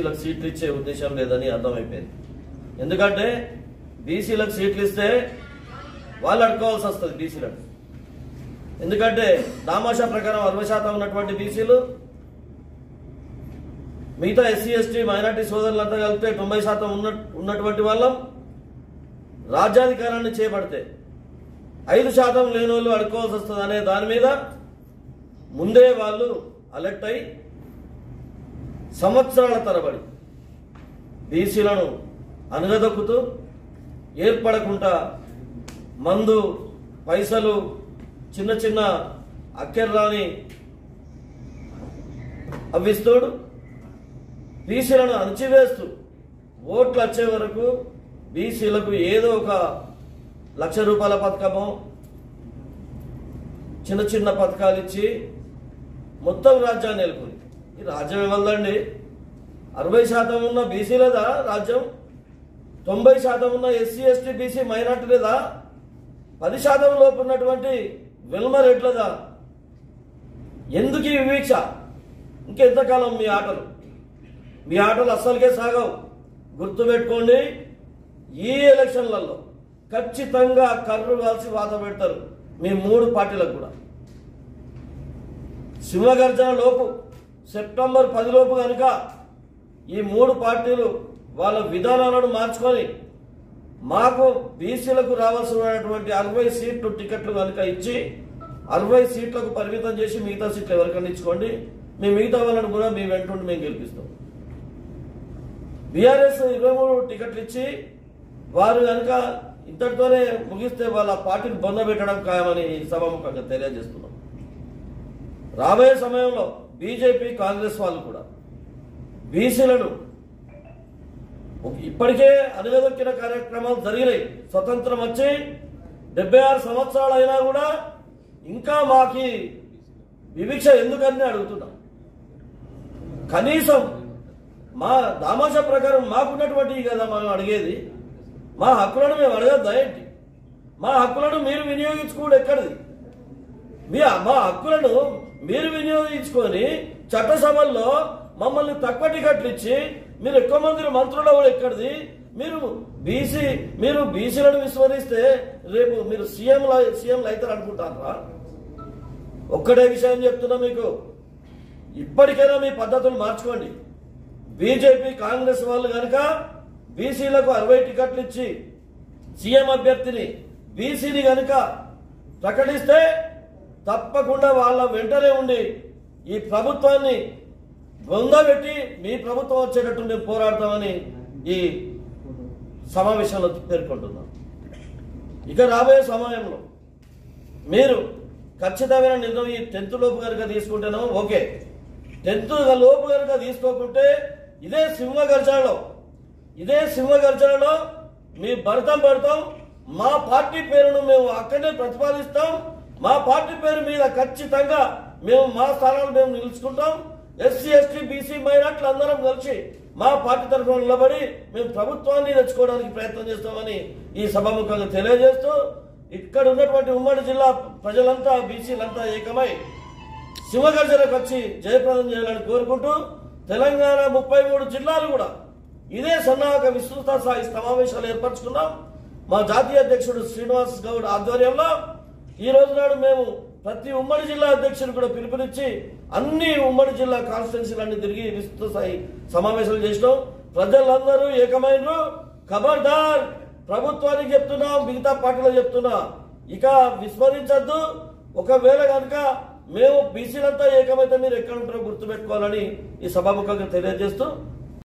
బీసీలకు సీట్లు ఇచ్చే ఉద్దేశం లేదని అర్థమైపోయింది ఎందుకంటే బీసీలకు సీట్లు ఇస్తే వాళ్ళు అడుకోవాల్సి వస్తుంది బీసీలకు ఎందుకంటే దామాషా ప్రకారం అరవై శాతం ఉన్నటువంటి బీసీలు మిగతా ఎస్సీ ఎస్టీ మైనార్టీ సోదరులంతా కలిపితే తొంభై శాతం ఉన్న ఉన్నటువంటి వాళ్ళం రాజ్యాధికారాన్ని చేపడితే ఐదు శాతం లేని వాళ్ళు అడుకోవాల్సి వస్తుంది అనే దాని మీద ముందే వాళ్ళు అలర్ట్ అయి సంవత్సరాల తరబడి బీసీలను అనగదొక్కుతూ ఏర్పడకుండా మందు పైసలు చిన్న చిన్న అక్కెర్రాని అవ్విస్తూడు బీసీలను అణచివేస్తూ ఓట్లు వచ్చే వరకు బీసీలకు ఏదో ఒక లక్ష రూపాయల పథకమో చిన్న చిన్న పథకాలు ఇచ్చి మొత్తం రాజ్యాన్ని నెలకొంది ఈ రాజ్యం ఇవ్వదండి అరవై శాతం ఉన్న బీసీలదా రాజ్యం తొంభై శాతం ఉన్న ఎస్సీ ఎస్టీ బీసీ మైనార్టీలదా పది శాతం లోపు ఉన్నటువంటి వెల్మ రెడ్లదా ఎందుకు ఈ వివీక్ష ఇంకెంతకాలం మీ ఆటలు మీ ఆటలు అస్సలకే సాగవు గుర్తుపెట్టుకోండి ఈ ఎలక్షన్లలో ఖచ్చితంగా కర్రు కాల్చి వాత పెడతారు మీ మూడు పార్టీలకు కూడా సింహగర్జన లోపు సెప్టెంబర్ పది లోపు కనుక ఈ మూడు పార్టీలు వాళ్ళ విధానాలను మార్చుకొని మాకు బీసీలకు రావాల్సినటువంటి అరవై సీట్లు టికెట్లు కనుక ఇచ్చి అరవై సీట్లకు పరిమితం చేసి మిగతా సీట్లు ఎవరికన్నా ఇచ్చుకోండి మీ మిగతా వాళ్ళని కూడా మీ వెంటుండి మేము గెలిపిస్తాం బీఆర్ఎస్ ఇరవై మూడు టికెట్లు ఇచ్చి వారు కనుక ఇంతటితోనే ముగిస్తే వాళ్ళ పార్టీని బొంద పెట్టడం ఖాయమని ఈ సభాముఖంగా తెలియజేస్తున్నాం రాబోయే సమయంలో బీజేపీ కాంగ్రెస్ వాళ్ళు కూడా బీసీలను ఇప్పటికే అనుగదొక్కిన కార్యక్రమాలు జరిగినాయి స్వతంత్రం వచ్చి డెబ్బై ఆరు సంవత్సరాలు అయినా కూడా ఇంకా మాకి వివక్ష ఎందుకని అడుగుతున్నాం కనీసం మా దామాష ప్రకారం మాకున్నటువంటి కదా మనం అడిగేది మా హక్కులను మేము అడగద్దా ఏంటి మా హక్కులను మీరు వినియోగించుకోవడం ఎక్కడిది మీ మా హక్కులను మీరు వినియోగించుకొని చట్టసభల్లో మమ్మల్ని తక్కువ టికెట్లు ఇచ్చి మీరు ఎక్కువ మంది మంత్రులు కూడా ఎక్కడిది మీరు బీసీ మీరు బీసీలను విస్మరిస్తే రేపు మీరు సీఎం సీఎంలు అవుతారు అనుకుంటారా ఒక్కటే విషయం చెప్తున్నా మీకు ఇప్పటికైనా మీ పద్ధతులు మార్చుకోండి బీజేపీ కాంగ్రెస్ వాళ్ళు కనుక బీసీలకు అరవై టికెట్లు ఇచ్చి సీఎం అభ్యర్థిని బీసీని కనుక ప్రకటిస్తే తప్పకుండా వాళ్ళ వెంటనే ఉండి ఈ ప్రభుత్వాన్ని బొందబెట్టి మీ ప్రభుత్వం వచ్చేటట్టు మేము పోరాడతామని ఈ సమావేశంలో పేర్కొంటున్నాం ఇక రాబోయే సమయంలో మీరు ఖచ్చితమైన నిర్ణయం ఈ టెన్త్ లోపు కనుక తీసుకుంటేనేమో ఓకే టెన్త్ లోపు కనుక తీసుకోకుంటే ఇదే సింహ గర్జనలో ఇదే సింహ గర్జనలో మీ భరతం పెడతాం మా పార్టీ పేరును మేము అక్కడే ప్రతిపాదిస్తాం మా పార్టీ పేరు మీద ఖచ్చితంగా మేము మా స్థానాలు మేము నిలుచుకుంటాం ఎస్సీ ఎస్టీ బీసీ మైనార్టీలు అందరం కలిసి మా పార్టీ తరఫున నిలబడి మేము ప్రభుత్వాన్ని తెచ్చుకోవడానికి ప్రయత్నం చేస్తామని ఈ సభాముఖంగా తెలియజేస్తూ ఇక్కడ ఉన్నటువంటి ఉమ్మడి జిల్లా ప్రజలంతా బీసీలంతా ఏకమై శివగర్జనకు వచ్చి జయప్రదం చేయాలని కోరుకుంటూ తెలంగాణ ముప్పై మూడు జిల్లాలు కూడా ఇదే సన్నాహక విస్తృత స్థాయి సమావేశాలు ఏర్పరచుకున్నాం మా జాతీయ అధ్యక్షుడు శ్రీనివాస్ గౌడ్ ఆధ్వర్యంలో ఈ రోజు నాడు మేము ప్రతి ఉమ్మడి జిల్లా అధ్యక్షుడు కూడా పిలుపునిచ్చి అన్ని ఉమ్మడి జిల్లా కాన్స్టిట్యున్సీలన్నీ తిరిగి విస్తృత స్థాయి సమావేశాలు చేసినాం ప్రజలందరూ ఏకమైనరు ఖబర్దార్ ప్రభుత్వానికి చెప్తున్నా మిగతా పార్టీలకు చెప్తున్నా ఇక విస్మరించద్దు ఒకవేళ కనుక మేము బీసీలంతా ఏకమైతే మీరు ఎక్కడ ఉంటారో గుర్తుపెట్టుకోవాలని ఈ సభాముఖంగా తెలియజేస్తూ